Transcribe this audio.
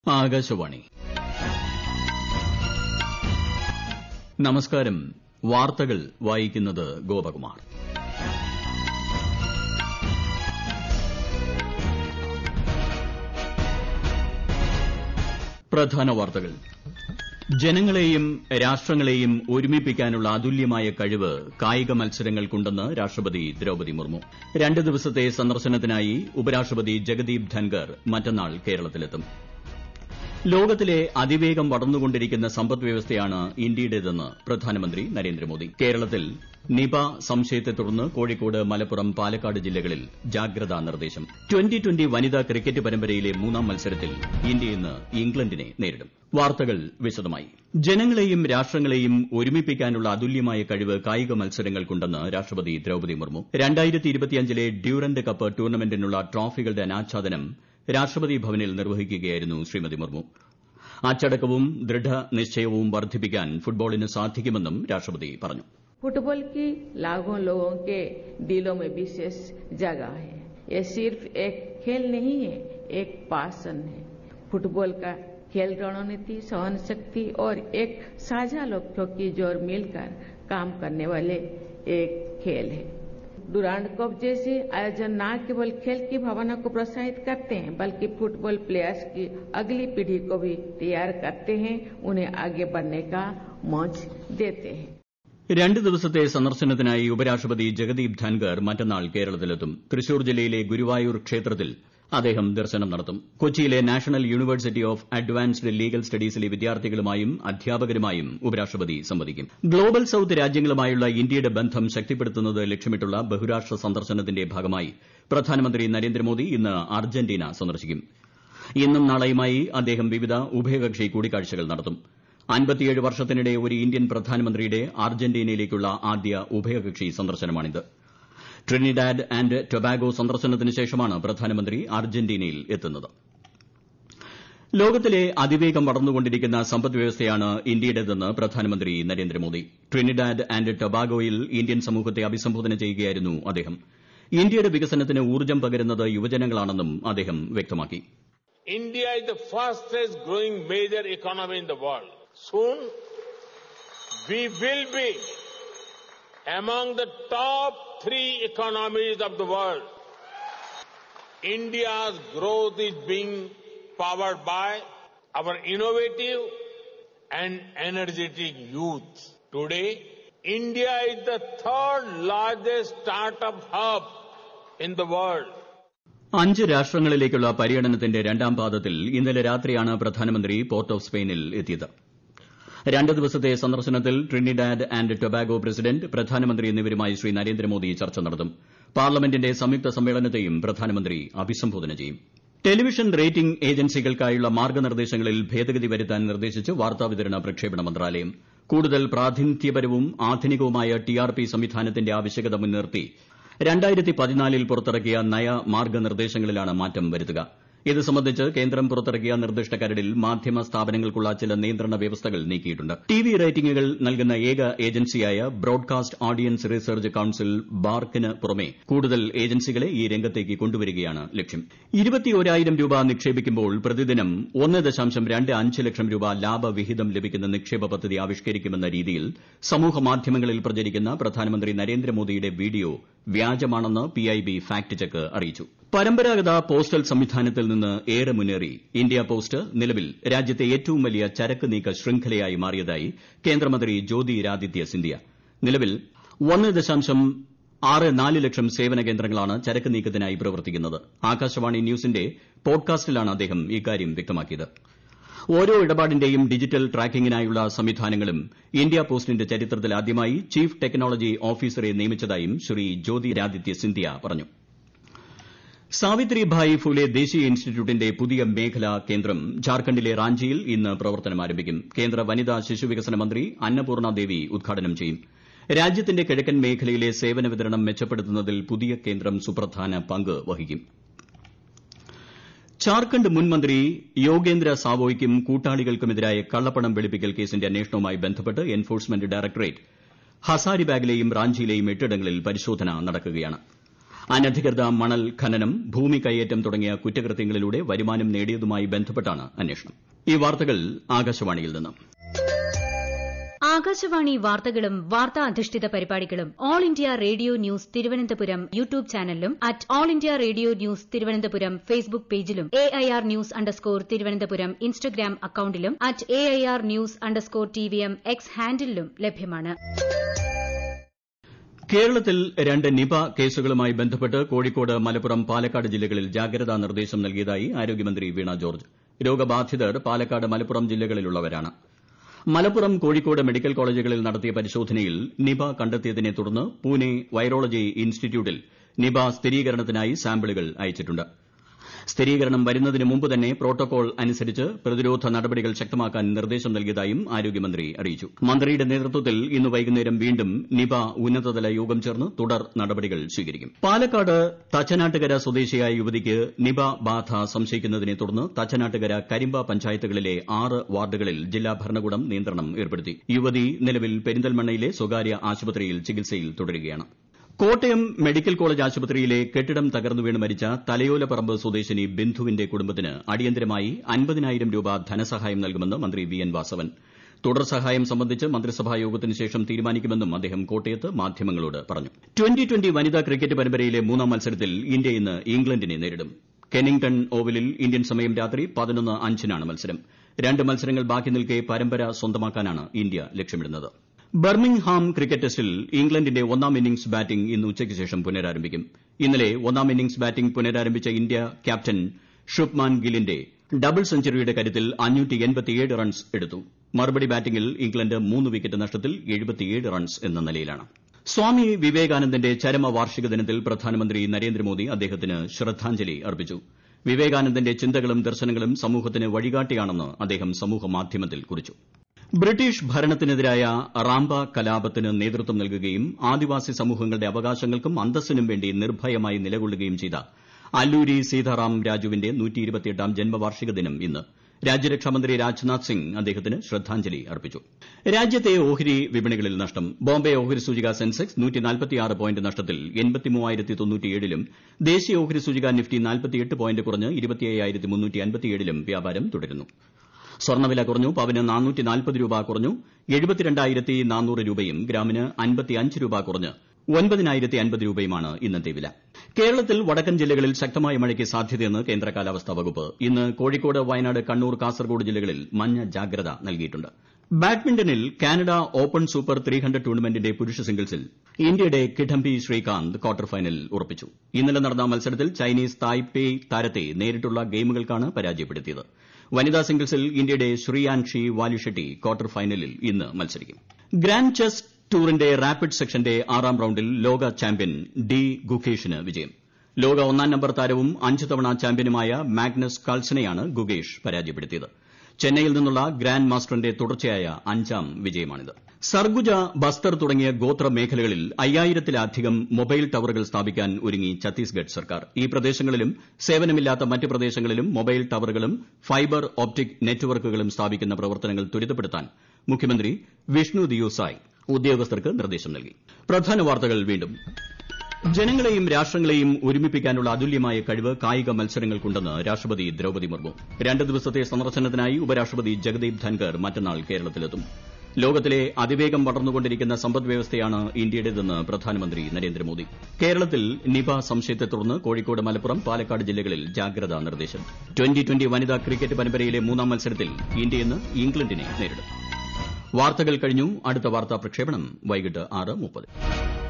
ആകാശവാണി നമസ്കാരം വാർത്തകൾ വായിക്കുന്നത് ഗോപകുമാർ പ്രധാന വാർത്തകൾ ജനങ്ങളെയും രാഷ്ട്രങ്ങളെയും ഒരുമിപ്പിക്കാനുള്ള അതുല്യമായ കഴിവ് കായിക മത്സരങ്ങൾക്കുണ്ടെന്ന് രാഷ്ട്രപതി ദ്രൌപദി മുർമു രണ്ട് ദിവസത്തെ സന്ദർശനത്തിനായി ഉപരാഷ്ട്രപതി ജഗദീപ് ധൻകർ മറ്റന്നാൾ കേരളത്തിലെത്തും ലോകത്തിലെ അതിവേഗം വളർന്നുകൊണ്ടിരിക്കുന്ന സമ്പദ്വ്യവസ്ഥയാണ് ഇന്ത്യയുടേതെന്ന് പ്രധാനമന്ത്രി നരേന്ദ്രമോദി കേരളത്തിൽ നിപ സംശയത്തെ തുടർന്ന് കോഴിക്കോട് മലപ്പുറം പാലക്കാട് ജില്ലകളിൽ ജാഗ്രതാ നിർദ്ദേശം ട്വന്റി ട്വന്റി വനിതാ ക്രിക്കറ്റ് പരമ്പരയിലെ മൂന്നാം മത്സരത്തിൽ ഇന്ത്യ ഇന്ന് ഇംഗ്ലണ്ടിനെ നേരിടും വാർത്തകൾ വിശദമായി ജനങ്ങളെയും രാഷ്ട്രങ്ങളെയും ഒരുമിപ്പിക്കാനുള്ള അതുല്യമായ കഴിവ് കായിക മത്സരങ്ങൾക്കുണ്ടെന്ന് രാഷ്ട്രപതി ദ്രൌപദി മുർമു ലെ ഡ്യൂറന്റ് കപ്പ് ടൂർണമെന്റിനുള്ള ട്രോഫികളുടെ അനാച്ഛാദനം രാഷ്ട്രപതി ഭവനിൽ നിർവഹിക്കുകയായിരുന്നു ശ്രീമതി മുർമു അച്ചടക്കവും ദൃഢനിശ്ചയവും വർദ്ധിപ്പിക്കാൻ ഫുട്ബോളിന് സാധിക്കുമെന്നും രാഷ്ട്രപതി പറഞ്ഞു फुटबॉल की लाखों लोगों के दिलों में विशेष जगह है ये सिर्फ एक खेल नहीं है एक पासन है फुटबॉल का खेल रणनीति सहन शक्ति और एक साझा लक्ष्यों की जोर मिलकर काम करने वाले एक खेल है डुरांड कप जैसे आयोजन न केवल खेल की भावना को प्रोत्साहित करते हैं बल्कि फुटबॉल प्लेयर्स की अगली पीढ़ी को भी तैयार करते हैं उन्हें आगे बढ़ने का मंच देते हैं രണ്ട് ദിവസത്തെ സന്ദർശനത്തിനായി ഉപരാഷ്ട്രപതി ജഗദീപ് ധൻകർ മറ്റന്നാൾ കേരളത്തിലെത്തും തൃശൂർ ജില്ലയിലെ ഗുരുവായൂർ ക്ഷേത്രത്തിൽ അദ്ദേഹം ദർശനം നടത്തും കൊച്ചിയിലെ National University of Advanced Legal സ്റ്റഡീസിലെ വിദ്യാർത്ഥികളുമായും അധ്യാപകരുമായും ഉപരാഷ്ട്രപതി സംവദിക്കും ഗ്ലോബൽ സൌത്ത് രാജ്യങ്ങളുമായുള്ള ഇന്ത്യയുടെ ബന്ധം ശക്തിപ്പെടുത്തുന്നത് ലക്ഷ്യമിട്ടുള്ള ബഹുരാഷ്ട്ര സന്ദർശനത്തിന്റെ ഭാഗമായി പ്രധാനമന്ത്രി നരേന്ദ്രമോദി ഇന്ന് അർജന്റീന സന്ദർശിക്കും ഇന്നും നാളെയുമായി അദ്ദേഹം വിവിധ ഉഭയകക്ഷി കൂടിക്കാഴ്ചകൾ നടത്തും അൻപത്തിയേഴ് വർഷത്തിനിടെ ഒരു ഇന്ത്യൻ പ്രധാനമന്ത്രിയുടെ അർജന്റീനയിലേക്കുള്ള ആദ്യ ഉഭയകക്ഷി സന്ദർശനമാണിത് ട്രിനിഡാഡ് ആന്റ് ടൊബാഗോ സന്ദർശനത്തിന് ശേഷമാണ് പ്രധാനമന്ത്രി അർജന്റീനയിൽ എത്തുന്നത് ലോകത്തിലെ അതിവേഗം വളർന്നുകൊണ്ടിരിക്കുന്ന സമ്പദ്വ്യവസ്ഥയാണ് ഇന്ത്യയുടേതെന്ന് പ്രധാനമന്ത്രി നരേന്ദ്രമോദി ട്രിനിഡാഡ് ആന്റ് ടൊബാഗോയിൽ ഇന്ത്യൻ സമൂഹത്തെ അഭിസംബോധന ചെയ്യുകയായിരുന്നു അദ്ദേഹം ഇന്ത്യയുടെ വികസനത്തിന് ഊർജ്ജം പകരുന്നത് യുവജനങ്ങളാണെന്നും അദ്ദേഹം വ്യക്തമാക്കി India is the fastest growing major economy in the world. Soon, we will be among the top three economies of the world. India's growth is being powered by our innovative and energetic youth. Today, India is the third largest startup hub in the world. അഞ്ച് രാഷ്ട്രങ്ങളിലേക്കുള്ള പര്യടനത്തിന്റെ രണ്ടാം പാദത്തിൽ ഇന്നലെ രാത്രിയാണ് പ്രധാനമന്ത്രി port of സ്പെയിനിൽ എത്തിയത് രണ്ട് ദിവസത്തെ സന്ദർശനത്തിൽ ട്രിനിഡാഡ് ആന്റ് ടൊബാഗോ പ്രസിഡന്റ് പ്രധാനമന്ത്രി എന്നിവരുമായി ശ്രീ നരേന്ദ്രമോദി ചർച്ച നടത്തും പാർലമെന്റിന്റെ സംയുക്ത സമ്മേളനത്തെയും പ്രധാനമന്ത്രി അഭിസംബോധന ചെയ്യും ടെലിവിഷൻ റേറ്റിംഗ് ഏജൻസികൾക്കായുള്ള മാർഗ്ഗനിർദ്ദേശങ്ങളിൽ ഭേദഗതി വരുത്താൻ നിർദ്ദേശിച്ച് വാർത്താവിതരണ പ്രക്ഷേപണ മന്ത്രാലയം കൂടുതൽ പ്രാതിനിധ്യപരവും ആധുനികവുമായ ടിആർപി സംവിധാനത്തിന്റെ ആവശ്യകത മുൻനിർത്തി രണ്ടായിരത്തി പതിനാലിൽ പുറത്തിറക്കിയ നയ മാർഗ്ഗനിർദ്ദേശങ്ങളിലാണ് മാറ്റം വരുത്തുക ഇത് സംബന്ധിച്ച് കേന്ദ്രം പുറത്തിറക്കിയ നിർദ്ദിഷ്ട കരടിൽ മാധ്യമ സ്ഥാപനങ്ങൾക്കുള്ള ചില നിയന്ത്രണ വ്യവസ്ഥകൾ നീക്കിയിട്ടുണ്ട് ടിവി റേറ്റിംഗുകൾ നൽകുന്ന ഏക ഏജൻസിയായ ബ്രോഡ്കാസ്റ്റ് ഓഡിയൻസ് റിസർച്ച് കൌൺസിൽ ബാർക്കിന് പുറമെ കൂടുതൽ ഏജൻസികളെ ഈ രംഗത്തേക്ക് കൊണ്ടുവരികയാണ് ലക്ഷ്യം ഇരുപത്തിയോരായിരം രൂപ നിക്ഷേപിക്കുമ്പോൾ പ്രതിദിനം ഒന്ന് ദശാംശം രണ്ട് അഞ്ച് ലക്ഷം രൂപ ലാഭവിഹിതം ലഭിക്കുന്ന നിക്ഷേപ പദ്ധതി ആവിഷ്കരിക്കുമെന്ന രീതിയിൽ സമൂഹമാധ്യമങ്ങളിൽ പ്രചരിക്കുന്ന പ്രധാനമന്ത്രി നരേന്ദ്രമോദിയുടെ വീഡിയോ വ്യാജമാണെന്ന് പിഐബി ഫാക്ട് ചെക്ക് അറിയിച്ചു പരമ്പരാഗത പോസ്റ്റൽ സംവിധാനത്തിൽ നിന്ന് ഏറെ മുന്നേറി ഇന്ത്യ പോസ്റ്റ് നിലവിൽ രാജ്യത്തെ ഏറ്റവും വലിയ ചരക്ക് നീക്ക ശൃംഖലയായി മാറിയതായി കേന്ദ്രമന്ത്രി ജ്യോതിരാദിത്യ സിന്ധ്യ നിലവിൽ ഒന്ന് ദശാംശം ആറ് നാല് ലക്ഷം സേവന കേന്ദ്രങ്ങളാണ് ചരക്ക് നീക്കത്തിനായി പ്രവർത്തിക്കുന്നത് ആകാശവാണി ന്യൂസിന്റെ പോഡ്കാസ്റ്റിലാണ് അദ്ദേഹം ഇക്കാര്യം വ്യക്തമാക്കിയത് ഓരോ ഇടപാടിന്റെയും ഡിജിറ്റൽ ട്രാക്കിംഗിനായുള്ള സംവിധാനങ്ങളും ഇന്ത്യ പോസ്റ്റിന്റെ ചരിത്രത്തിൽ ആദ്യമായി ചീഫ് ടെക്നോളജി ഓഫീസറെ നിയമിച്ചതായും ശ്രീ ജ്യോതിരാദിത്യ സിന്ധ്യ പറഞ്ഞു സാവിത്രിഭായ് ഫുലെ ദേശീയ ഇൻസ്റ്റിറ്റ്യൂട്ടിന്റെ പുതിയ മേഖലാ കേന്ദ്രം ജാർഖണ്ഡിലെ റാഞ്ചിയിൽ ഇന്ന് പ്രവർത്തനം ആരംഭിക്കും കേന്ദ്ര വനിതാ ശിശുവികസന മന്ത്രി അന്നപൂർണ ദേവി ഉദ്ഘാടനം ചെയ്യും രാജ്യത്തിന്റെ കിഴക്കൻ മേഖലയിലെ സേവന വിതരണം മെച്ചപ്പെടുത്തുന്നതിൽ പുതിയ കേന്ദ്രം സുപ്രധാന പങ്ക് വഹിക്കും ജാർഖണ്ഡ് മുൻ മന്ത്രി യോഗേന്ദ്ര സാവോയ്ക്കും കൂട്ടാളികൾക്കുമെതിരായ കള്ളപ്പണം വെളുപ്പിക്കൽ കേസിന്റെ അന്വേഷണവുമായി ബന്ധപ്പെട്ട് എൻഫോഴ്സ്മെന്റ് ഡയറക്ടറേറ്റ് ഹസാരിബാഗിലെയും റാഞ്ചിയിലെയും എട്ടിടങ്ങളിൽ പരിശോധന നടക്കുകയാണ് അനധികൃത മണൽ ഖനനം ഭൂമി കൈയേറ്റം തുടങ്ങിയ കുറ്റകൃത്യങ്ങളിലൂടെ വരുമാനം നേടിയതുമായി ബന്ധപ്പെട്ടാണ് അന്വേഷണം ഈ വാർത്തകൾ ആകാശവാണിയിൽ നിന്ന് ആകാശവാണി വാർത്തകളും വാർത്താ അധിഷ്ഠിത പരിപാടികളും All India Radio news Thiruvananthapuram YouTube ചാനലിലും at All India Radio news Thiruvananthapuram Facebook പേജിലും A I R news underscore Thiruvananthapuram Instagram അക്കൌണ്ടിലും at A I R news underscore T V M X ഹാൻഡിലും ലഭ്യമാണ് കേരളത്തിൽ രണ്ട് നിപ കേസുകളുമായി ബന്ധപ്പെട്ട് കോഴിക്കോട് മലപ്പുറം പാലക്കാട് ജില്ലകളിൽ ജാഗ്രതാ നിർദ്ദേശം നൽകിയതായി ആരോഗ്യമന്ത്രി വീണ ജോർജ് രോഗബാധിതർ പാലക്കാട് മലപ്പുറം ജില്ലകളിലുള്ളവരാണ് മലപ്പുറം കോഴിക്കോട് മെഡിക്കൽ കോളേജുകളിൽ നടത്തിയ പരിശോധനയിൽ നിപ കണ്ടെത്തിയതിനെ തുടർന്ന് പൂനെ വൈറോളജി ഇൻസ്റ്റിറ്റ്യൂട്ടിൽ നിപ സ്ഥിരീകരണത്തിനായി സാമ്പിളുകൾ അയച്ചിട്ടുണ്ട് സ്ഥിരീകരണം വരുന്നതിന് മുമ്പ് തന്നെ പ്രോട്ടോകോൾ അനുസരിച്ച് പ്രതിരോധ നടപടികൾ ശക്തമാക്കാൻ നിർദ്ദേശം നൽകിയതായും ആരോഗ്യമന്ത്രി അറിയിച്ചു മന്ത്രിയുടെ നേതൃത്വത്തിൽ ഇന്ന് വൈകുന്നേരം വീണ്ടും നിപ ഉന്നതതല യോഗം ചേർന്ന് തുടർ നടപടികൾ സ്വീകരിക്കും പാലക്കാട് തച്ചനാട്ടുകര സ്വദേശിയായ യുവതിക്ക് നിപ ബാധ സംശയിക്കുന്നതിനെ തുടർന്ന് തച്ചനാട്ടുകര കരിമ്പ പഞ്ചായത്തുകളിലെ ആറ് വാർഡുകളിൽ ജില്ലാ ഭരണകൂടം നിയന്ത്രണം ഏർപ്പെടുത്തി യുവതി നിലവിൽ പെരിന്തൽമണ്ണയിലെ സ്വകാര്യ ആശുപത്രിയിൽ ചികിത്സയിൽ തുടരുകയാണ് കോട്ടയം മെഡിക്കൽ കോളേജ് ആശുപത്രിയിലെ കെട്ടിടം തകർന്നു വീണ് മരിച്ച തലയോലപ്പറമ്പ് സ്വദേശിനി ബിന്ദുവിന്റെ കുടുംബത്തിന് അടിയന്തരമായി അൻപതിനായിരം രൂപ ധനസഹായം നൽകുമെന്ന് മന്ത്രി വി എൻ വാസവൻ തുടർ സഹായം സംബന്ധിച്ച് മന്ത്രിസഭാ യോഗത്തിന് ശേഷം തീരുമാനിക്കുമെന്നും അദ്ദേഹം കോട്ടയത്ത് മാധ്യമങ്ങളോട് പറഞ്ഞു ട്വന്റി ട്വന്റി വനിതാ ക്രിക്കറ്റ് പരമ്പരയിലെ മൂന്നാം മത്സരത്തിൽ ഇന്ത്യ ഇന്ന് ഇംഗ്ലണ്ടിനെ നേരിടും കെനിംഗ്ടൺ ഓവലിൽ ഇന്ത്യൻ സമയം രാത്രി പതിനൊന്ന് അഞ്ചിനാണ് മത്സരം രണ്ട് മത്സരങ്ങൾ ബാക്കി നിൽക്കെ പരമ്പര സ്വന്തമാക്കാനാണ് ഇന്ത്യ ലക്ഷ്യമിടുന്നത് ബർമിംഗ്ഹാം ക്രിക്കറ്റ് ടെസ്റ്റിൽ ഇംഗ്ലണ്ടിന്റെ ഒന്നാം ഇന്നിംഗ്സ് ബാറ്റിംഗ് ഇന്ന് ഉച്ചയ്ക്ക് ശേഷം പുനരാരംഭിക്കും ഇന്നലെ ഒന്നാം ഇന്നിംഗ്സ് ബാറ്റിംഗ് പുനരാരംഭിച്ച ഇന്ത്യ ക്യാപ്റ്റൻ ശുഭ്മാൻ ഗില്ലിന്റെ ഡബിൾ സെഞ്ചുറിയുടെ കരുത്തിൽ റൺസ് എടുത്തു മറുപടി ബാറ്റിംഗിൽ ഇംഗ്ലണ്ട് മൂന്ന് വിക്കറ്റ് നഷ്ടത്തിൽ റൺസ് എന്ന നിലയിലാണ് സ്വാമി വിവേകാനന്ദന്റെ ചരമവാർഷിക ദിനത്തിൽ പ്രധാനമന്ത്രി നരേന്ദ്രമോദി അദ്ദേഹത്തിന് ശ്രദ്ധാഞ്ജലി അർപ്പിച്ചു വിവേകാനന്ദന്റെ ചിന്തകളും ദർശനങ്ങളും സമൂഹത്തിന് വഴികാട്ടിയാണെന്ന് അദ്ദേഹം സമൂഹമാധ്യമത്തിൽ കുറിച്ചു ബ്രിട്ടീഷ് ഭരണത്തിനെതിരായ റാംബ കലാപത്തിന് നേതൃത്വം നൽകുകയും ആദിവാസി സമൂഹങ്ങളുടെ അവകാശങ്ങൾക്കും അന്തസ്സിനും വേണ്ടി നിർഭയമായി നിലകൊള്ളുകയും ചെയ്ത അല്ലൂരി സീതാറാം രാജുവിന്റെ ാം ജന്മവാർഷിക ദിനം ഇന്ന് രാജ്യരക്ഷാമന്ത്രി രാജ്നാഥ് സിംഗ് അദ്ദേഹത്തിന് ശ്രദ്ധാഞ്ജലി അർപ്പിച്ചു രാജ്യത്തെ ഓഹരി വിപണികളിൽ നഷ്ടം ബോംബെ ഓഹരി സൂചിക സെൻസെക്സ് പോയിന്റ് നഷ്ടത്തിൽ ലും ദേശീയ ഓഹരി സൂചിക നിഫ്റ്റി പോയിന്റ് കുറഞ്ഞ് ലും വ്യാപാരം തുടരുന്നു സ്വർണ്ണവില കുറഞ്ഞു പവന് നാനൂറ്റി നാൽപ്പത് രൂപ കുറഞ്ഞു എഴുപത്തിരണ്ടായിരത്തി നാനൂറ് രൂപയും ഗ്രാമിന് അൻപത്തിയഞ്ച് രൂപ കുറഞ്ഞ് ഒൻപതിനായിരത്തി അൻപത് രൂപയുമാണ് ഇന്നത്തെ വില കേരളത്തിൽ വടക്കൻ ജില്ലകളിൽ ശക്തമായ മഴയ്ക്ക് സാധ്യതയെന്ന് കേന്ദ്ര കാലാവസ്ഥാ വകുപ്പ് ഇന്ന് കോഴിക്കോട് വയനാട് കണ്ണൂർ കാസർഗോഡ് ജില്ലകളിൽ മഞ്ഞ ജാഗ്രത നൽകിയിട്ടുണ്ട് ബാഡ്മിന്റണിൽ Canada Open super three hundred ടൂർണമെന്റിന്റെ പുരുഷ സിംഗിൾസിൽ ഇന്ത്യയുടെ കിഡംബി ശ്രീകാന്ത് ക്വാർട്ടർ ഫൈനലിൽ ഉറപ്പിച്ചു ഇന്നലെ നടന്ന മത്സരത്തിൽ ചൈനീസ് തായ്പേയ് താരത്തെ നേരിട്ടുള്ള ഗെയിമുകൾക്കാണ് പരാജയപ്പെടുത്തിയത് വനിതാ സിംഗിൾസിൽ ഇന്ത്യയുടെ ശ്രീയാൻഷി വാലിഷെട്ടി ക്വാർട്ടർ ഫൈനലിൽ ഇന്ന് മത്സരിക്കും ഗ്രാൻഡ് ചെസ് ടൂറിന്റെ റാപ്പിഡ് സെക്ഷന്റെ ആറാം റൌണ്ടിൽ ലോക ചാമ്പ്യൻ ഡി ഗുകേഷിന് വിജയം ലോക ഒന്നാം നമ്പർ താരവും അഞ്ച് തവണ ചാമ്പ്യനുമായ മാഗ്നസ് കാൾസനെയാണ് ഗുകേഷ് പരാജയപ്പെടുത്തിയത് ചെന്നൈയിൽ നിന്നുള്ള ഗ്രാൻഡ് മാസ്റ്ററിന്റെ തുടർച്ചയായ അഞ്ചാം വിജയമാണിത് സർഗുജ ബസ്തർ തുടങ്ങിയ ഗോത്ര മേഖലകളിൽ അയ്യായിരത്തിലധികം മൊബൈൽ ടവറുകൾ സ്ഥാപിക്കാൻ ഒരുങ്ങി ഛത്തീസ്ഗഡ് സർക്കാർ ഈ പ്രദേശങ്ങളിലും സേവനമില്ലാത്ത മറ്റ് പ്രദേശങ്ങളിലും മൊബൈൽ ടവറുകളും ഫൈബർ ഓപ്റ്റിക് നെറ്റ്വർക്കുകളും സ്ഥാപിക്കുന്ന പ്രവർത്തനങ്ങൾ ത്വരിതപ്പെടുത്താൻ മുഖ്യമന്ത്രി വിഷ്ണു ദിയോസായ് ഉദ്യോഗസ്ഥർക്ക് നിർദ്ദേശം നൽകി പ്രധാന വാർത്തകൾ വീണ്ടും ജനങ്ങളെയും രാഷ്ട്രങ്ങളെയും ഒരുമിപ്പിക്കാനുള്ള അതുല്യമായ കഴിവ് കായിക മത്സരങ്ങൾക്കുണ്ടെന്ന് രാഷ്ട്രപതി ദ്രൌപദി മുർമു രണ്ട് ദിവസത്തെ സന്ദർശനത്തിനായി ഉപരാഷ്ട്രപതി ജഗദീപ് ധൻകർ മറ്റന്നാൾ കേരളത്തിലെത്തും ലോകത്തിലെ അതിവേഗം വളർന്നുകൊണ്ടിരിക്കുന്ന സമ്പദ്വ്യവസ്ഥയാണ് ഇന്ത്യയുടേതെന്ന് പ്രധാനമന്ത്രി നരേന്ദ്രമോദി കേരളത്തിൽ നിപ സംശയത്തെ തുടർന്ന് കോഴിക്കോട് മലപ്പുറം പാലക്കാട് ജില്ലകളിൽ ജാഗ്രതാ നിർദ്ദേശം ട്വന്റി ട്വന്റി വനിതാ ക്രിക്കറ്റ് പരമ്പരയിലെ മൂന്നാം മത്സരത്തിൽ ഇന്ത്യ ഇന്ന് ഇംഗ്ലണ്ടിനെ നേരിടും വാർത്തകൾ കഴിഞ്ഞു അടുത്ത വാർത്താ പ്രക്ഷേപണം വൈകിട്ട് ആറ് മുപ്പത്